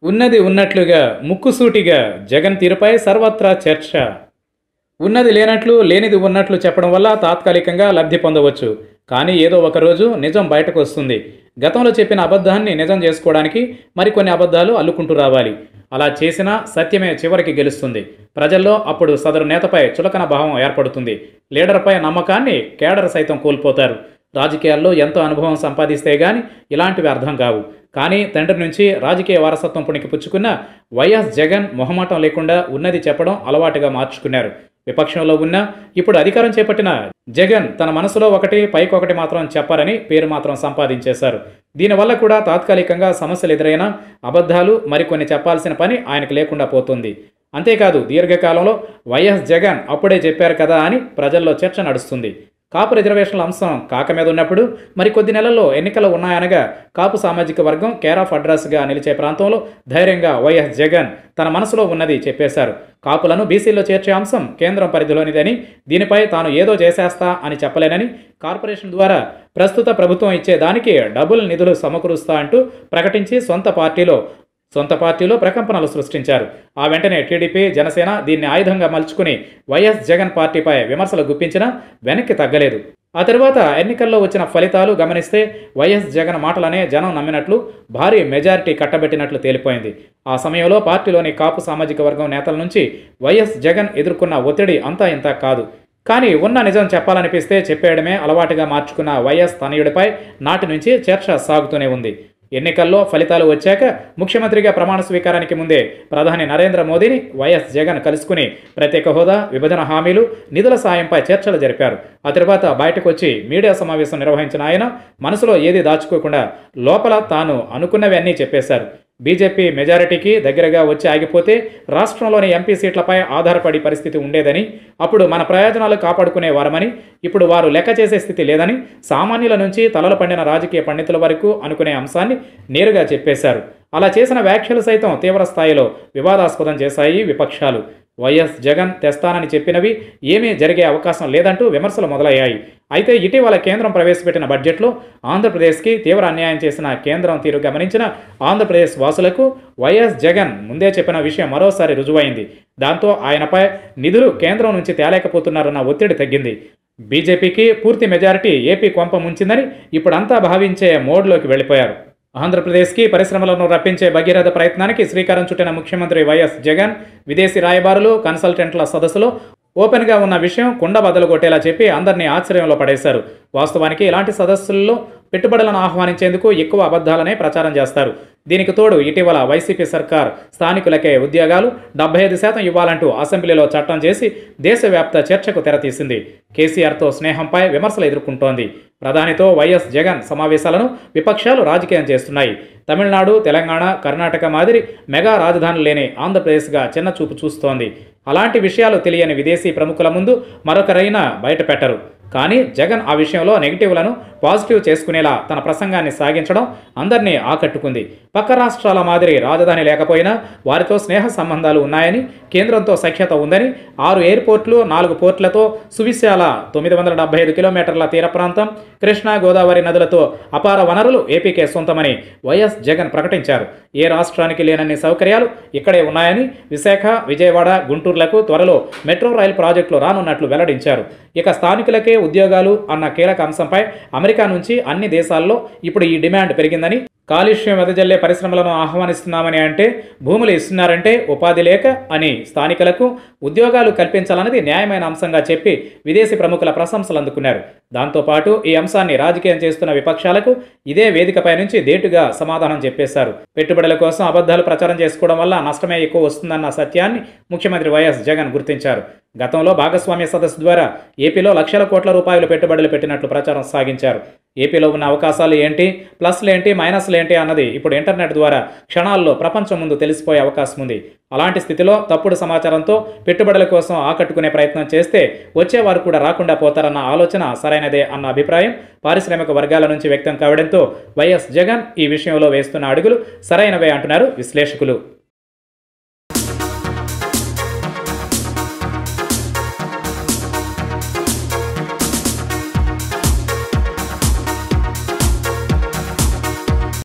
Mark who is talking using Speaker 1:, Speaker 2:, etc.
Speaker 1: ఉన్నది ఉన్నట్లుగా ముక్కుసూటిగా జగన్ తీరుపై సర్వత్రా చర్చ ఉన్నది లేనట్లు లేనిది ఉన్నట్లు చెప్పడం వల్ల తాత్కాలికంగా లబ్ధి పొందవచ్చు కానీ ఏదో ఒక రోజు నిజం బయటకు వస్తుంది గతంలో చెప్పిన అబద్ధాన్ని నిజం చేసుకోవడానికి మరికొన్ని అబద్ధాలు అల్లుకుంటూ రావాలి అలా చేసినా సత్యమే చివరికి గెలుస్తుంది ప్రజల్లో అప్పుడు సదరు నేతపై చులకన భావం ఏర్పడుతుంది లీడర్పై నమ్మకాన్ని కేడర్ సైతం కోల్పోతారు రాజకీయాల్లో ఎంతో అనుభవం సంపాదిస్తే గాని ఇలాంటివి అర్థం కావు కానీ తండ్రి నుంచి రాజకీయ వారసత్వం పుణికి పుచ్చుకున్న వైఎస్ జగన్ మొహమాటం లేకుండా ఉన్నది చెప్పడం అలవాటుగా మార్చుకున్నారు విపక్షంలో ఉన్న ఇప్పుడు అధికారం చేపట్టిన జగన్ తన మనసులో ఒకటి పైకొకటి మాత్రం చెప్పారని పేరు మాత్రం సంపాదించేశారు దీనివల్ల కూడా తాత్కాలికంగా సమస్యలు ఎదురైనా అబద్ధాలు మరికొన్ని చెప్పాల్సిన పని ఆయనకు లేకుండా పోతుంది అంతేకాదు దీర్ఘకాలంలో వైఎస్ జగన్ అప్పుడే చెప్పారు కదా అని ప్రజల్లో చర్చ నడుస్తుంది కాపు రిజర్వేషన్ల అంశం కాక మీద ఉన్నప్పుడు మరి కొద్ది నెలల్లో ఎన్నికలు ఉన్నాయనగా కాపు సామాజిక వర్గం కేర్ ఆఫ్ అడ్రస్గా నిలిచే ప్రాంతంలో ధైర్యంగా వైఎస్ జగన్ తన మనసులో ఉన్నది చెప్పేశారు కాపులను బీసీలో చేర్చే అంశం కేంద్రం పరిధిలోనిదని దీనిపై తాను ఏదో చేసేస్తా అని చెప్పలేనని కార్పొరేషన్ ద్వారా ప్రస్తుత ప్రభుత్వం ఇచ్చే దానికి డబుల్ నిధులు సమకూరుస్తా అంటూ ప్రకటించి సొంత పార్టీలో సొంత పార్టీలో ప్రకంపనలు సృష్టించారు ఆ వెంటనే టీడీపీ జనసేన దీన్ని ఆయుధంగా మలుచుకుని వైఎస్ జగన్ పార్టీపై విమర్శలు గుప్పించినా వెనక్కి తగ్గలేదు ఆ తర్వాత ఎన్నికల్లో వచ్చిన ఫలితాలు గమనిస్తే వైఎస్ జగన్ మాటలనే జనం నమ్మినట్లు భారీ మెజారిటీ కట్టబెట్టినట్లు తేలిపోయింది ఆ సమయంలో పార్టీలోని కాపు సామాజిక వర్గం నేతల నుంచి వైఎస్ జగన్ ఎదుర్కొన్న ఒత్తిడి అంతా ఇంత కాదు కానీ ఉన్న నిజం చెప్పాలనిపిస్తే చెప్పేయడమే అలవాటుగా మార్చుకున్న వైఎస్ తనయుడిపై నాటి నుంచి చర్చ సాగుతూనే ఉంది ఎన్నికల్లో ఫలితాలు వచ్చాక ముఖ్యమంత్రిగా ప్రమాణ స్వీకారానికి ముందే ప్రధాని నరేంద్ర మోదీని వైఎస్ జగన్ కలుసుకుని ప్రత్యేక హోదా విభజన హామీలు నిధుల సాయంపై చర్చలు జరిపారు ఆ తర్వాత బయటకు వచ్చి మీడియా సమావేశం నిర్వహించిన ఆయన మనసులో ఏది దాచుకోకుండా లోపల తాను అనుకున్నవన్నీ చెప్పేశారు బీజేపీ మెజారిటీకి దగ్గరగా వచ్చి ఆగిపోతే రాష్ట్రంలోని ఎంపీ సీట్లపై ఆధారపడి పరిస్థితి ఉండేదని అప్పుడు మన ప్రయోజనాలు కాపాడుకునేవారమని ఇప్పుడు వారు లెక్క చేసే స్థితి లేదని సామాన్యుల నుంచి తలలు పండిన రాజకీయ పండితుల వరకు అనుకునే అంశాన్ని నేరుగా చెప్పేశారు అలా చేసిన వ్యాఖ్యలు సైతం తీవ్ర స్థాయిలో వివాదాస్పదం చేశాయి విపక్షాలు వైఎస్ జగన్ తెస్తానని చెప్పినవి ఏమీ జరిగే అవకాశం లేదంటూ విమర్శలు మొదలయ్యాయి అయితే ఇటీవల కేంద్రం ప్రవేశపెట్టిన బడ్జెట్లో ఆంధ్రప్రదేశ్కి తీవ్ర అన్యాయం చేసిన కేంద్రం తీరు గమనించిన ఆంధ్రప్రదేశ్ వాసులకు వైఎస్ జగన్ ముందే చెప్పిన విషయం మరోసారి రుజువైంది దాంతో ఆయనపై నిధులు కేంద్రం నుంచి తేలేకపోతున్నారన్న ఒత్తిడి తగ్గింది బీజేపీకి పూర్తి మెజారిటీ ఏపీ కొంప ముంచిందని ఇప్పుడంతా భావించే మోడ్లోకి వెళ్ళిపోయారు ఆంధ్రప్రదేశ్కి పరిశ్రమలను రప్పించే భగీరథ ప్రయత్నానికి శ్రీకారం చుట్టిన ముఖ్యమంత్రి వైఎస్ జగన్ విదేశీ రాయబారులు కన్సల్టెంట్ల సదస్సులో ఓపెన్గా ఉన్న విషయం కుండ బద్దలు కొట్టేలా చెప్పి అందరినీ ఆశ్చర్యంలో పడేశారు వాస్తవానికి ఇలాంటి సదస్సుల్లో పెట్టుబడులను ఆహ్వానించేందుకు ఎక్కువ అబద్ధాలనే ప్రచారం చేస్తారు దీనికి తోడు ఇటీవల వైసీపీ సర్కార్ స్థానికులకే ఉద్యోగాలు డెబ్బై ఐదు శాతం ఇవ్వాలంటూ అసెంబ్లీలో చట్టం చేసి దేశవ్యాప్త చర్చకు తెరతీసింది కేసీఆర్తో స్నేహంపై విమర్శలు ఎదుర్కొంటోంది ప్రధానితో వైఎస్ జగన్ సమావేశాలను విపక్షాలు రాజకీయం చేస్తున్నాయి తమిళనాడు తెలంగాణ కర్ణాటక మాదిరి మెగా రాజధానులు లేని ఆంధ్రప్రదేశ్గా చిన్న చూపు చూస్తోంది అలాంటి విషయాలు తెలియని విదేశీ ప్రముఖుల ముందు మరొకరైనా బయటపెట్టరు కానీ జగన్ ఆ విషయంలో నెగిటివ్లను పాజిటివ్ చేసుకునేలా తన ప్రసంగాన్ని సాగించడం అందరినీ ఆకట్టుకుంది పక్క రాష్ట్రాల మాదిరి రాజధాని లేకపోయినా వారితో స్నేహ సంబంధాలు ఉన్నాయని కేంద్రంతో సఖ్యత ఉందని ఆరు ఎయిర్పోర్ట్లు నాలుగు పోర్ట్లతో సువిశాల తొమ్మిది వందల డెబ్బై ఐదు కిలోమీటర్ల తీర ప్రాంతం కృష్ణా గోదావరి నదులతో అపార వనరులు ఏపీకే సొంతమని వైఎస్ జగన్ ప్రకటించారు ఏ రాష్ట్రానికి లేనన్ని సౌకర్యాలు ఇక్కడే ఉన్నాయని విశాఖ విజయవాడ గుంటూరులకు త్వరలో మెట్రో రైలు ప్రాజెక్టులు రానున్నట్లు వెల్లడించారు ఇక స్థానికులకే ఉద్యోగాలు అన్న కీలక అంశంపై అమెరికా నుంచి అన్ని దేశాల్లో ఇప్పుడు ఈ డిమాండ్ పెరిగిందని కాలుష్యం వెదజల్లే పరిశ్రమలను ఆహ్వానిస్తున్నామని అంటే భూములు ఇస్తున్నారంటే ఉపాధి లేక అని స్థానికులకు ఉద్యోగాలు కల్పించాలన్నది న్యాయమైన అంశంగా చెప్పి విదేశీ ప్రముఖుల ప్రశంసలు అందుకున్నారు దాంతోపాటు ఈ అంశాన్ని రాజకీయం చేస్తున్న విపక్షాలకు ఇదే వేదికపై నుంచి దేటుగా సమాధానం చెప్పేశారు పెట్టుబడుల కోసం అబద్ధాలు ప్రచారం చేసుకోవడం వల్ల నష్టమే ఎక్కువ వస్తుందన్న సత్యాన్ని ముఖ్యమంత్రి వైఎస్ జగన్ గుర్తించారు గతంలో భాగస్వామ్య సదస్సు ద్వారా ఏపీలో లక్షల కోట్ల రూపాయలు పెట్టుబడులు పెట్టినట్లు ప్రచారం సాగించారు ఏపీలో ఉన్న అవకాశాలు ఏంటి ప్లస్లు ఏంటి మైనస్లు ఏంటి అన్నది ఇప్పుడు ఇంటర్నెట్ ద్వారా క్షణాల్లో ప్రపంచం ముందు తెలిసిపోయే అవకాశం ఉంది అలాంటి స్థితిలో తప్పుడు సమాచారంతో పెట్టుబడుల కోసం ఆకట్టుకునే ప్రయత్నం చేస్తే వచ్చేవారు కూడా రాకుండా పోతారన్న ఆలోచన సరైనదే అన్న అభిప్రాయం పారిశ్రామిక వర్గాల నుంచి వ్యక్తం కావడంతో వైఎస్ జగన్ ఈ విషయంలో వేస్తున్న అడుగులు సరైనవే అంటున్నారు విశ్లేషకులు